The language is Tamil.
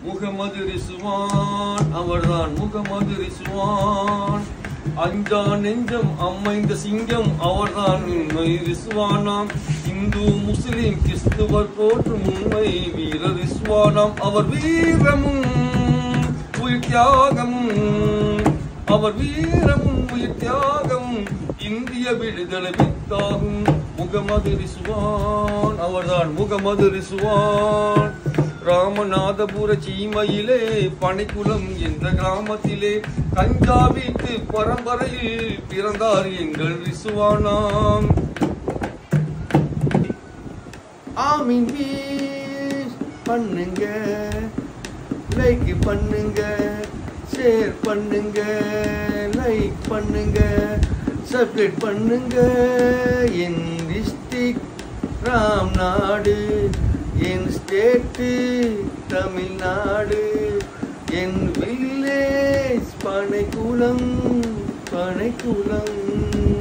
முகமது ரிசுவான் அவர்தான் முகமது ரிசுவான் அஞ்சா நெஞ்சம் அமைந்த சிங்கம் அவர்தான் உண்மை ரிசுவானாம் இந்து முஸ்லிம் கிறிஸ்துவர் போற்றும் உண்மை வீர ரிசுவானாம் அவர் வீரமும் உயிர் தியாகமும் அவர் வீரமும் உயிர் தியாகமும் இந்திய விடுதலை வித்தாகும் முகமது ரிசுவான் அவர்தான் முகமது ரிசுவான் ராமநாதபுர சீமையிலே பனைக்குளம் என்ற கிராமத்திலே கஞ்சா வீட்டு பரம்பரையில் பிறந்தார் எங்கள் ரிசுவானாம் ஆமீன் வீஸ் பண்ணுங்க லைக் பண்ணுங்க ஷேர் பண்ணுங்க லைக் பண்ணுங்க சப்ஸ்கிரைப் பண்ணுங்க என் டிஸ்ட்ரிக் ராம்நாடு என் ஸ்டேட்டு தமிழ்நாடு என் வில்லேஜ் பனைக்குளம் பனைக்குளம்